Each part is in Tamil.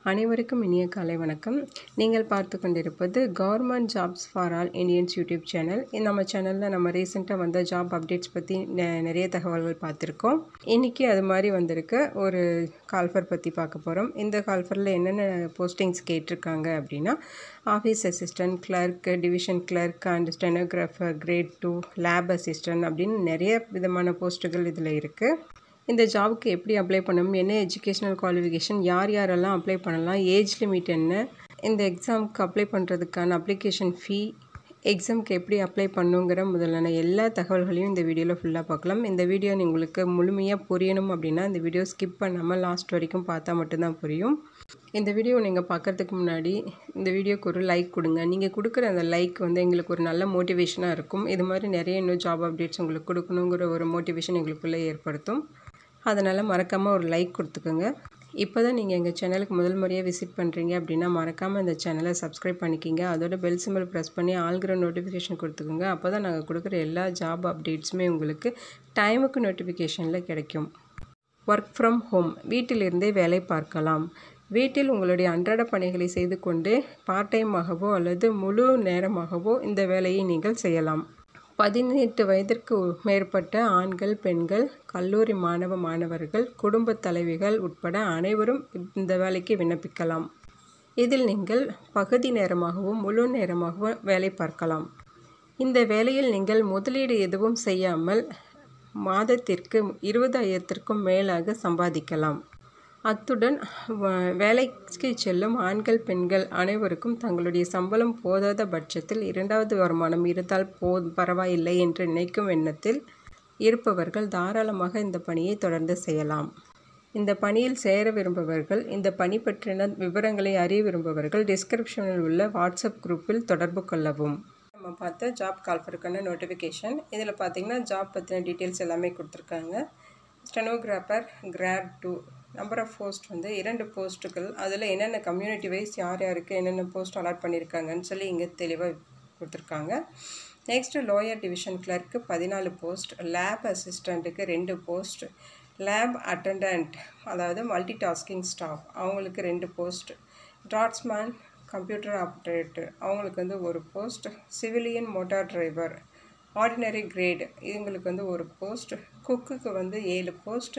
அனைவருக்கும் இனிய காலை வணக்கம் நீங்கள் பார்த்து கொண்டிருப்பது government jobs for all Indians YouTube channel நம்ம சேனலில் நம்ம ரீசெண்டாக வந்த ஜாப் அப்டேட்ஸ் பற்றி நெ- நிறைய தகவல்கள் பார்த்துருக்கோம் இன்றைக்கி அது மாதிரி வந்திருக்க ஒரு கால்ஃபர் பற்றி பார்க்க போகிறோம் இந்த கால்ஃபரில் என்னென்ன போஸ்டிங்ஸ் கேட்டிருக்காங்க அப்படின்னா office assistant clerk division clerk and stenographer grade two lab assistant அப்படின்னு நிறைய விதமான போஸ்ட்டுகள் இதில் இருக்குது இந்த ஜாபுக்கு எப்படி அப்ளை பண்ணணும் என்ன எஜுகேஷனல் குவாலிஃபிகேஷன் யார் யாரெல்லாம் அப்ளை பண்ணலாம் ஏஜ் லிமிட் என்ன இந்த எக்ஸாமுக்கு அப்ளை பண்ணுறதுக்கான அப்ளிகேஷன் ஃபீ எக்ஸாமுக்கு எப்படி அப்ளை பண்ணுங்கிற முதலான எல்லா தகவல்களையும் இந்த வீடியோவில் ஃபுல்லாக பார்க்கலாம் இந்த வீடியோ உங்களுக்கு முழுமையாக புரியணும் அப்படின்னா இந்த வீடியோ ஸ்கிப் பண்ணாமல் லாஸ்ட் வரைக்கும் பார்த்தா மட்டும்தான் புரியும் இந்த வீடியோ நீங்கள் பார்க்கறதுக்கு முன்னாடி இந்த வீடியோக்கு ஒரு லைக் கொடுங்க நீங்கள் கொடுக்குற அந்த லைக் வந்து எங்களுக்கு ஒரு நல்ல மோட்டிவேஷனாக இருக்கும் இது மாதிரி நிறைய இன்னும் ஜாப் அப்டேட்ஸ் உங்களுக்கு கொடுக்கணுங்கிற ஒரு மோட்டிவேஷன் எங்களுக்குள்ளே ஏற்படுத்தும் அதனால் மறக்காமல் ஒரு லைக் கொடுத்துக்கோங்க இப்போ தான் நீங்கள் எங்கள் சேனலுக்கு முதல் முறையாக விசிட் பண்ணுறீங்க அப்படின்னா மறக்காமல் இந்த சேனலை சப்ஸ்கிரைப் பண்ணிக்கிங்க அதோட பெல் சிம்பிள் ப்ரெஸ் பண்ணி ஆல்கிற நோட்டிஃபிகேஷன் கொடுத்துக்கோங்க அப்போ தான் நாங்கள் கொடுக்குற எல்லா ஜாப் அப்டேட்ஸுமே உங்களுக்கு டைமுக்கு நோட்டிஃபிகேஷனில் கிடைக்கும் ஒர்க் ஃப்ரம் ஹோம் வீட்டிலிருந்தே வேலை பார்க்கலாம் வீட்டில் உங்களுடைய அன்றாட பணிகளை செய்து கொண்டு பார்ட் டைமாகவோ அல்லது முழு நேரமாகவோ இந்த வேலையை நீங்கள் செய்யலாம் பதினெட்டு வயதிற்கு மேற்பட்ட ஆண்கள் பெண்கள் கல்லூரி மாணவ மாணவர்கள் குடும்பத் தலைவிகள் உட்பட அனைவரும் இந்த வேலைக்கு விண்ணப்பிக்கலாம் இதில் நீங்கள் பகுதி நேரமாகவும் முழு மாதமாகவும் வேலை பார்க்கலாம் இந்த வேலையில் நீங்கள் முதலீடு எதுவும் செய்யாமல் மாதத்திற்கு இருபதாயிரத்திற்கும் மேலாக சம்பாதிக்கலாம் அத்துடன் வ- வேலைக்கு செல்லும் ஆண்கள் பெண்கள் அனைவருக்கும் தங்களுடைய சம்பளம் போதாத பட்சத்தில் இரண்டாவது வருமானம் இருந்தால் போ பரவாயில்லை என்று நினைக்கும் எண்ணத்தில் இருப்பவர்கள் தாராளமாக இந்த பணியை தொடர்ந்து செய்யலாம் இந்த பணியில் சேர விரும்புபவர்கள் இந்த பணி பற்றின விவரங்களை அறிய விரும்புபவர்கள் டிஸ்கிரிப்ஷனில் உள்ள வாட்ஸ்அப் குரூப்பில் தொடர்பு கொள்ளவும் நம்ம பார்த்த ஜாப் கால்ஃபருக்கான நோட்டிஃபிகேஷன் இதில் பார்த்தீங்கன்னா ஜாப் பற்றின டீட்டெயில்ஸ் எல்லாமே கொடுத்துருக்காங்க stenographer grade two number of post வந்து இரண்டு போஸ்ட்டுகள் அதில் என்னென்ன கம்யூனிட்டி வைஸ் யார் யாருக்கு என்னென்ன போஸ்ட் அலாட் பண்ணியிருக்காங்கன்னு சொல்லி இங்கே தெளிவாக கொடுத்துருக்காங்க நெக்ஸ்ட்டு லோயர் டிவிஷன் கிளர்க்கு பதினாலு போஸ்ட் லேப் அசிஸ்டண்ட்டுக்கு ரெண்டு போஸ்ட் லேப் அட்டண்டன்ட் அதாவது மல்டி டாஸ்கிங் ஸ்டாஃப் அவங்களுக்கு ரெண்டு போஸ்ட் ட்ராட்ஸ்மேன் கம்ப்யூட்டர் ஆப்ரேட்டர் அவங்களுக்கு வந்து ஒரு post civilian motor driver ordinary grade இவங்களுக்கு வந்து ஒரு போஸ்ட் குக்குக்கு வந்து ஏழு போஸ்ட்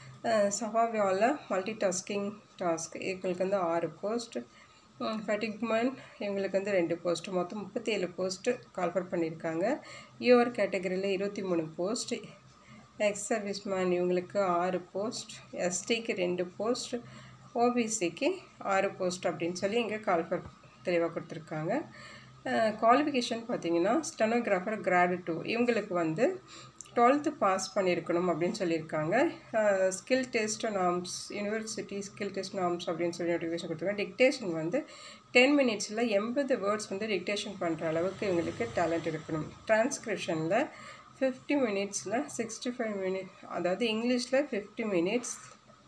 சவாவியாவில் மல்டி டாஸ்கிங் டாஸ்க் இவங்களுக்கு வந்து ஆறு போஸ்ட் ஃபெட்டிக்மன் இவங்களுக்கு வந்து ரெண்டு போஸ்ட் மொத்தம் முப்பத்தி ஏழு போஸ்ட்டு கால்ஃபர் பண்ணியிருக்காங்க யூஆர் கேட்டகரியில் இருபத்தி மூணு போஸ்ட் எக்ஸ் சர்வீஸ்மேன் இவங்களுக்கு ஆறு போஸ்ட் எஸ்டிக்கு ரெண்டு போஸ்ட் ஓபிசிக்கு ஆறு போஸ்ட் அப்படின்னு சொல்லி இங்கே கால்ஃபர் தெளிவாக கொடுத்துருக்காங்க குவாலிஃபிகேஷன் பார்த்தீங்கன்னா ஸ்டெனோகிராஃபர் கிராடு டூ இவங்களுக்கு வந்து டுவெல்த்து பாஸ் பண்ணியிருக்கணும் அப்படின்னு சொல்லியிருக்காங்க skill test norms university skill test norms அப்படின்னு சொல்லி நோட்டிஃபிகேஷன் கொடுத்துருக்காங்க டிக்டேஷன் வந்து டென் மினிட்ஸில் எண்பது வேர்ட்ஸ் வந்து டிக்டேஷன் பண்ணுற அளவுக்கு இவங்களுக்கு டேலண்ட் இருக்கணும் டிரான்ஸ்கிரிப்ஷனில் ஃபிஃப்டி மினிட்ஸில் சிக்ஸ்டி ஃபைவ் மினிட் அதாவது இங்கிலீஷில் ஃபிஃப்டி மினிட்ஸ்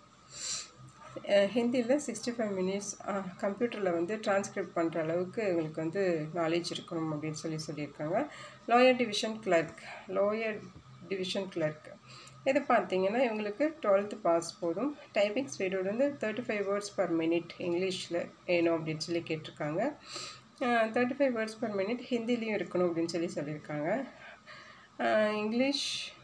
ஹிந்தியில் சிக்ஸ்டி ஃபைவ் மினிட்ஸ் கம்ப்யூட்டரில் வந்து டிரான்ஸ்கிரிப்ட் பண்ணுற அளவுக்கு எங்களுக்கு வந்து நாலேஜ் இருக்கணும் அப்படின்னு சொல்லி சொல்லியிருக்காங்க lower division clerk lower division clerk இது பார்த்தீங்கன்னா இவங்களுக்கு டுவெல்த்து பாஸ் போதும் டைப்பிங் ஸ்பீடு வந்து thirty five words per minute இங்கிலீஷில் வேணும் அப்படின்னு சொல்லி கேட்டிருக்காங்க thirty five words per minute ஹிந்திலையும் இருக்கணும் அப்படின்னு சொல்லி சொல்லியிருக்காங்க அஹ் இங்கிலீஷ்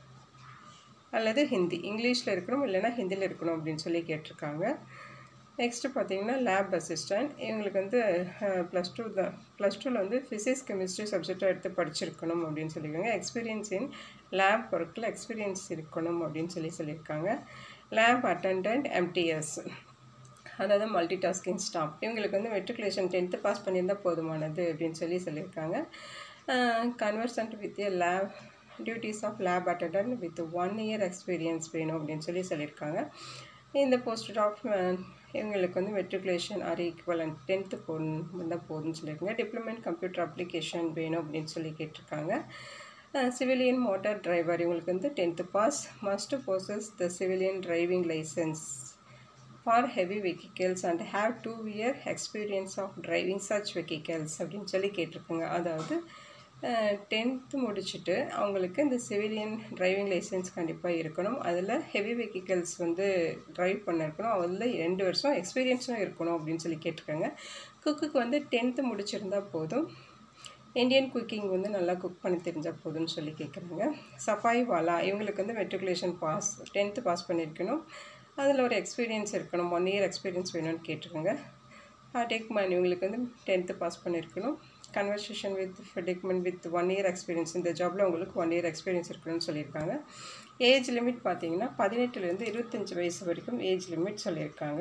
அல்லது ஹிந்தி இங்கிலீஷில் இருக்கணும் இல்லைன்னா ஹிந்தியில் இருக்கணும் அப்படின்னு சொல்லி கேட்டிருக்காங்க நெக்ஸ்ட்டு பார்த்தீங்கன்னா லேப் அசிஸ்டன்ட் இவங்களுக்கு வந்து ப்ளஸ் டூ தான் ப்ளஸ் டூவில் வந்து ஃபிசிக்ஸ் கெமிஸ்ட்ரி சப்ஜெக்டாக எடுத்து படிச்சிருக்கணும் அப்படின்னு சொல்லியிருக்காங்க எக்ஸ்பீரியன்ஸ் இன் லேப் ஒர்க்கில் எக்ஸ்பீரியன்ஸ் இருக்கணும் அப்படின்னு சொல்லி சொல்லியிருக்காங்க லேப் அட்டண்டன்ட் எம்டிஎஸ் அதாவது மல்டி டாஸ்கிங் ஸ்டாஃப் இவங்களுக்கு வந்து மெட்ரிகுலேஷன் டென்த்து பாஸ் பண்ணியிருந்தால் போதுமானது அப்படின்னு சொல்லி சொல்லியிருக்காங்க conversant with a lab duties of lab attendant with one year experience வேணும் அப்படின்னு சொல்லி சொல்லியிருக்காங்க இந்த போஸ்ட் ஆஃப் இவங்களுக்கு வந்து மெட்ரிகுலேஷன் ஆர் ஈக்குவலன் டென்த்து போகணும் இருந்தால் போதும்னு சொல்லியிருக்காங்க டிப்ளமெண்ட் கம்ப்யூட்டர் அப்ளிகேஷன் வேணும் அப்படின்னு சொல்லி கேட்டிருக்காங்க சிவிலியன் மோட்டார் டிரைவர் இவங்களுக்கு வந்து tenth pass must possess the civilian driving licence for heavy vehicles and have two year experience of driving such vehicles அப்படின்னு சொல்லி கேட்டிருக்காங்க அதாவது டென்த்து முடிச்சுட்டு அவங்களுக்கு இந்த சிவிலியன் டிரைவிங் லைசன்ஸ் கண்டிப்பாக இருக்கணும் அதில் ஹெவி வெஹிக்கல்ஸ் வந்து ட்ரைவ் பண்ண இருக்கணும் அதில் ரெண்டு வருஷம் எக்ஸ்பீரியன்ஸும் இருக்கணும் அப்படின்னு சொல்லி கேட்டிருக்காங்க குக்குக்கு வந்து டென்த்து முடிச்சிருந்தா போதும் இந்தியன் குக்கிங் வந்து நல்லா குக் பண்ண தெரிஞ்சால் போதும்னு சொல்லி கேட்குறாங்க சஃபாய் வாலா இவங்களுக்கு வந்து மெட்ரிகுலேஷன் பாஸ் டென்த்து பாஸ் பண்ணியிருக்கணும் அதில் ஒரு எக்ஸ்பீரியன்ஸ் இருக்கணும் ஒன் இயர் எக்ஸ்பீரியன்ஸ் வேணும்னு கேட்டிருக்காங்க டெக்மேன் இவங்களுக்கு வந்து டென்த்து பாஸ் பண்ணியிருக்கணும் கன்வர்சேஷன் வித் டெக்மேன் வித் ஒன் இயர் எக்ஸ்பீரியன்ஸ் இந்த ஜாபில் உங்களுக்கு ஒன் இயர் எக்ஸ்பீரியன்ஸ் இருக்கணும்னு சொல்லியிருக்காங்க ஏஜ் லிமிட் பார்த்தீங்கன்னா பதினெட்டுலேருந்து இருபத்தஞ்சி வயசு வரைக்கும் ஏஜ் லிமிட் சொல்லியிருக்காங்க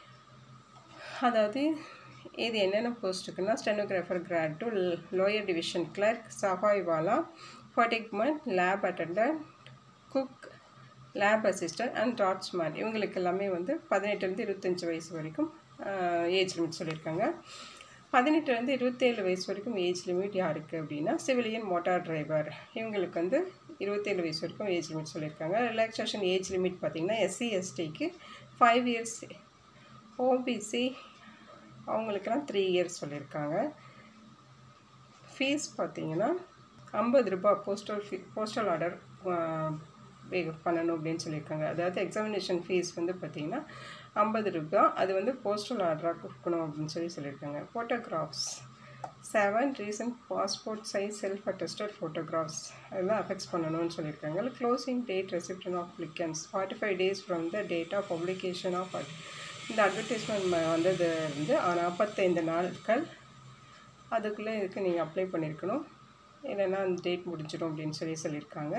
அதாவது இது என்னென்ன போஸ்ட்டுக்குன்னா stenographer grade two lower division clerk சஃபாய்வாலா ஃபர்டிக்மன் lab attendant cook lab assistant and draftsman இவங்களுக்கு எல்லாமே வந்து பதினெட்டுலேருந்து இருபத்தஞ்சி வயசு வரைக்கும் ஏஜ் லிமிட் சொல்லியிருக்காங்க பதினெட்டுலேருந்து இருபத்தேழு வயசு வரைக்கும் ஏஜ் லிமிட் யாருக்கு அப்படின்னா சிவிலியன் மோட்டார் டிரைவர் இவங்களுக்கு வந்து இருபத்தேழு வயசு வரைக்கும் ஏஜ் லிமிட் சொல்லியிருக்காங்க ரிலாக்ஸேஷன் ஏஜ் லிமிட் பார்த்திங்கன்னா எஸ்சி எஸ்டிக்கு ஃபைவ் இயர்ஸ் ஓபிசி அவங்களுக்கெல்லாம் த்ரீ இயர்ஸ் சொல்லியிருக்காங்க ஃபீஸ் பார்த்தீங்கன்னா ஐம்பது ரூபாய் போஸ்டல் ஃபீ போஸ்டல் ஆர்டர் பண்ணணும் அப்படின்னு சொல்லியிருக்காங்க அதாவது எக்ஸாமினேஷன் ஃபீஸ் வந்து பார்த்திங்கன்னா ஐம்பது ரூபா அது வந்து போஸ்டல் ஆர்டராக கொடுக்கணும் அப்படின்னு சொல்லி சொல்லியிருக்காங்க photographs seven recent passport size self attested photographs அதெல்லாம் அஃபெக்ட்ஸ் பண்ணணும்னு சொல்லியிருக்காங்க closing date receipt of applications forty five days from the date of publication of இந்த அட்வர்டைஸ்மெண்ட் வந்தது வந்து நாற்பத்தைந்து நாட்கள் அதுக்குள்ளே இதுக்கு நீங்கள் அப்ளை பண்ணியிருக்கணும் இல்லைன்னா அந்த டேட் முடிஞ்சிடும் அப்படின்னு சொல்லி சொல்லியிருக்காங்க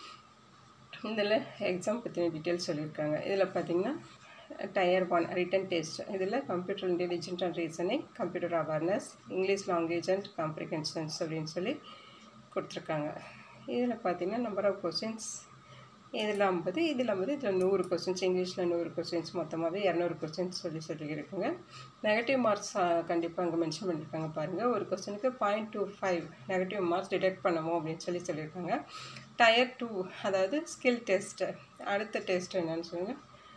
இதில் எக்ஸாம் பற்றின டீட்டெயில்ஸ் சொல்லியிருக்காங்க இதில் பார்த்தீங்கன்னா டயர் ஒன் ரிட்டன் டெஸ்ட் இதில் computer intelligent and reasoning computer awareness English language and comprehensions அப்படின்னு சொல்லி கொடுத்துருக்காங்க இதில் பார்த்தீங்கன்னா நம்பர் ஆஃப் கொஸ்டின்ஸ் இதில் ஐம்பது இதில் ஐம்பது இதில் நூறு கொஸ்டின்ஸ் இங்கிலீஷில் நூறு கொஸ்டின்ஸ் மொத்தமாகவே இரநூறு கொஸ்டின்ஸ் சொல்லி சொல்லியிருக்குங்க நெகட்டிவ் மார்க்ஸ் கண்டிப்பாக அங்கே மென்ஷன் பண்ணியிருக்காங்க பாருங்கள் ஒரு கொஸ்டினுக்கு point two five negative marks deduct பண்ணுவோம் அப்படின்னு சொல்லி சொல்லியிருக்காங்க டயர் டூ அதாவது ஸ்கில் டெஸ்ட்டு அடுத்த டெஸ்ட் என்னன்னு சொல்லுங்கள்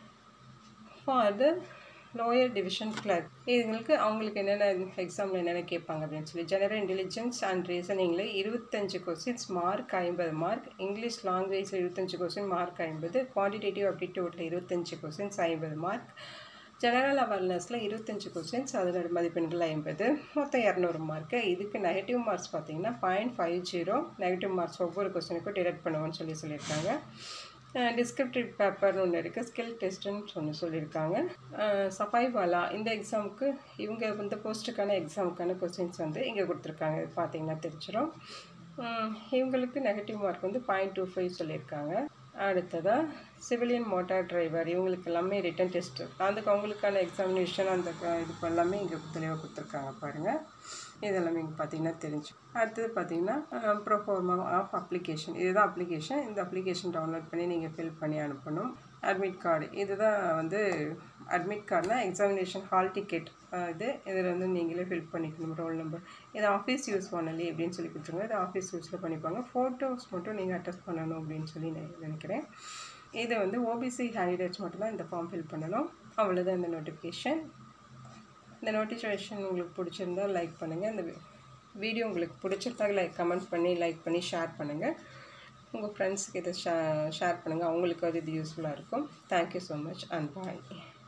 for the lower division clerk இதுங்களுக்கு அவங்களுக்கு என்னென்ன எக்ஸாமில் என்னென்ன கேட்பாங்க அப்படின்னு சொல்லி ஜெனரல் இன்டெலிஜென்ஸ் அண்ட் ரீசனிங்கில் இருபத்தஞ்சு கொஸ்டின்ஸ் மார்க் ஐம்பது மார்க் இங்கிலீஷ் லாங்குவேஜில் இருபத்தஞ்சு கொஸ்டின் மார்க் ஐம்பது குவான்டிடேட்டிவ் அப்டிடியூட்டில் இருபத்தஞ்சு கொஸ்டின்ஸ் ஐம்பது மார்க் ஜெனரல் அவேர்னஸில் இருபத்தஞ்சு கொஸ்டின்ஸ் அதோட மதிப்பெண்கள் ஐம்பது மொத்தம் இரநூறு மார்க்கு இதுக்கு நெகட்டிவ் மார்க்ஸ் பார்த்தீங்கன்னா point five zero negative marks ஒவ்வொரு கொஸ்டினுக்கும் டிடெக்ட் பண்ணுவோம்னு சொல்லி சொல்லியிருக்காங்க டிஸ்கிரிப்டிவ் பேப்பர்னு ஒன்று இருக்குது ஸ்கில் டெஸ்ட்டுன்னு ஒன்று சொல்லியிருக்காங்க சஃபாய் வாலா இந்த எக்ஸாமுக்கு இவங்க இந்த போஸ்ட்டுக்கான எக்ஸாமுக்கான கொஸ்டின்ஸ் வந்து இங்கே கொடுத்துருக்காங்க பார்த்தீங்கன்னா தெரிஞ்சிடும் இவங்களுக்கு நெகட்டிவ் மார்க் வந்து பாயிண்ட் டூ ஃபைவ் சொல்லியிருக்காங்க அடுத்ததாக சிவிலியன் மோட்டார் டிரைவர் இவங்களுக்கு எல்லாமே ரிட்டன் டெஸ்ட்டு அதுக்கு அவங்களுக்கான எக்ஸாமினேஷன் அந்த இது எல்லாமே இங்கே தெளிவாக கொடுத்துருக்காங்க பாருங்கள் இதெல்லாமே இங்கே பார்த்தீங்கன்னா தெரிஞ்சு அடுத்தது பார்த்தீங்கன்னா ப்ரோஃபார்மா ஆஃப் அப்ளிகேஷன் இதுதான் அப்ளிகேஷன் இந்த அப்ளிகேஷன் டவுன்லோட் பண்ணி நீங்கள் ஃபில் பண்ணி அனுப்பணும் அட்மிட் கார்டு இதுதான் வந்து அட்மிட் கார்டுனா எக்ஸாமினேஷன் ஹால் டிக்கெட் இது இதில் வந்து நீங்களே ஃபில் பண்ணிக்கணும் ரோல் நம்பர் இது ஆஃபீஸ் யூஸ் பண்ணலி அப்படின்னு சொல்லி கொடுத்துருங்க இது ஆஃபீஸ் யூஸில் பண்ணிப்பாங்க ஃபோட்டோஸ் மட்டும் நீங்கள் அட்டஸ்ட் பண்ணணும் அப்படின்னு சொல்லி நான் நினைக்கிறேன் இது வந்து ஓபிசி கேண்டிடேட்ஸ் மட்டும்தான் இந்த ஃபார்ம் ஃபில் பண்ணணும் அவ்வளோதான் இந்த நோட்டிஃபிகேஷன் இந்த நோட்டிஃபிகேஷன் உங்களுக்கு பிடிச்சிருந்தா லைக் பண்ணுங்கள் இந்த வீடியோ உங்களுக்கு பிடிச்சிருந்தா லைக் கமெண்ட் பண்ணி லைக் பண்ணி ஷேர் பண்ணுங்கள் உங்கள் ஃப்ரெண்ட்ஸுக்கு இதை ஷே ஷேர் பண்ணுங்கள் அவங்களுக்கு அது இது யூஸ்ஃபுல்லாக இருக்கும் thank you so much and bye